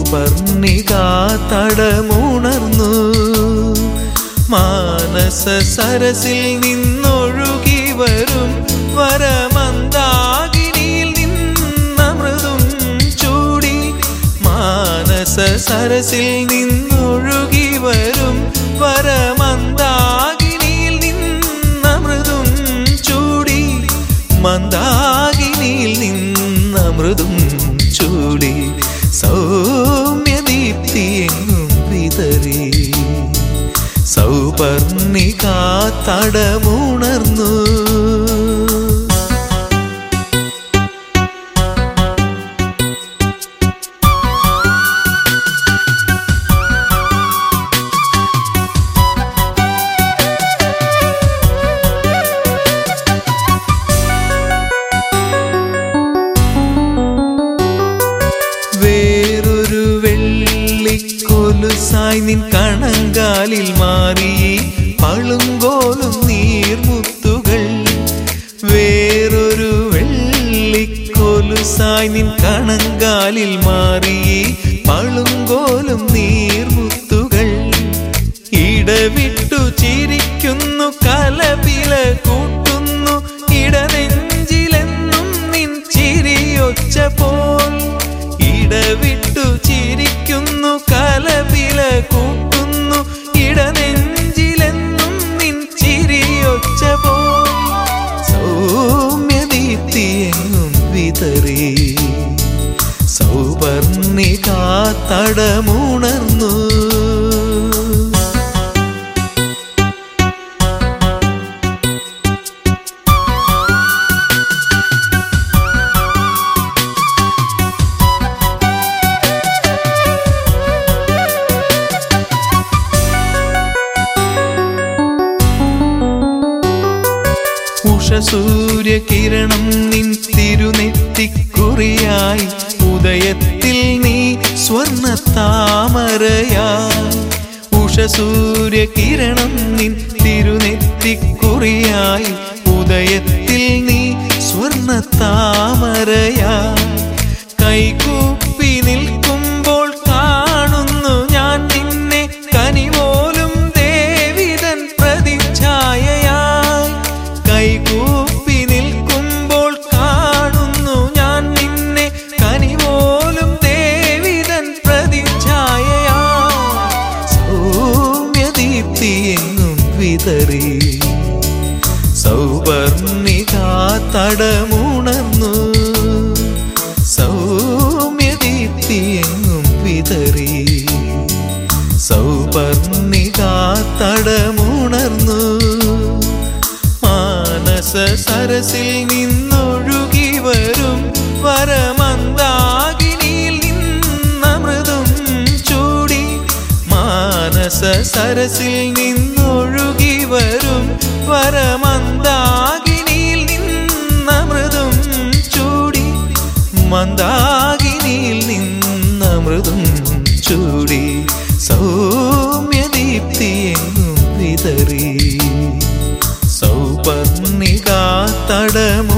സൗപർണിക തടമുണർന്നു മാനസ സരസിൽ നിന്നൊഴുകി വരും വരമന്ദാകിനിയിൽ നിന്നമൃതും ചൂടി മാനസ സരസിൽ നിന്നൊഴുകി വരും വരമന്ദാകിനിയിൽ നിന്നമൃതും ചൂടി മന്ദാകിനിയിൽ നിന്നമൃതും ചൂടി സൗമ്യദീപ്തി എങ്ങും വിതറി സൗപർണിക തടമുണർന്നു വേറൊരു വെള്ളിക്കൊലുസായി നിൻ കണങ്കാലിൽ മാറി പളുങ്കോലും നീർമുത്തുകൾ വേറൊരു വെള്ളിക്കൊലുസായി നിൻ കണങ്കാലിൽ മാറി പളുങ്കോലും നീർമുത്തുകൾ ഇടവിട്ടു ചിരിക്കുന്നു കലപില കൂട്ടുന്നു ഇടനെഞ്ചിലെന്നും നിൻ ചിരിയൊച്ച പോൽ ഇടവിട്ടു ചിരിക്കുന്നു കലപില കൂട്ടുന്നു ഇടനെഞ്ചിലെന്നും നിൻ ചിരിയൊച്ച പോൽ സൗമ്യദീപ്തി എങ്ങും വിതറി സൗപർണിക തടമുണർന്നു ഉഷസൂര്യകിരണം നിൻ തിരുനെറ്റിക്കുറിയായി ഉദയത്തിൽ നീ സ്വർണ്ണ താമരയായി ഉഷസൂര്യകിരണം നിൻ തിരുനെറ്റിക്കുറിയായി ഉദയത്തിൽ നീ സ്വർണ്ണ താമരയായി കൈകൂപ്പി നിൽക്കുമ്പോൾ കാണുന്നു ഞാൻ നിന്നെ കനിപോലും ദേവിതൻ പ്രതിച്ഛായയായി കൈകൂപ്പി നിൽക്കുമ്പോൾ കാണുന്നു ഞാൻ നിന്നെ കനിപോലും ദേവിതൻ പ്രതിച്ഛായയായി സൗമ്യദീപ്തി എങ്ങും വിതറി സൗവർണിക തടമുണർന്നു സൗമ്യദീപ്തി എങ്ങും വിതറി സൗവർണിക തടമുണർന്നു മാനസ സരസിൽ നിന്നൊഴുകി വരും വരമന്ദാകിനിയിൽ നിന്നമൃതും ചൂടി മാനസ സരസിൽ നിന്നൊഴുകി വരും വരമന്ദാകിനിയിൽ നിന്നമൃതും ചൂടി മന്ദാകിനിയിൽ നിന്നമൃതും ചൂടി സൗമ്യദീപ്തി എങ്ങും വിതറി സൗപർണിക തടമു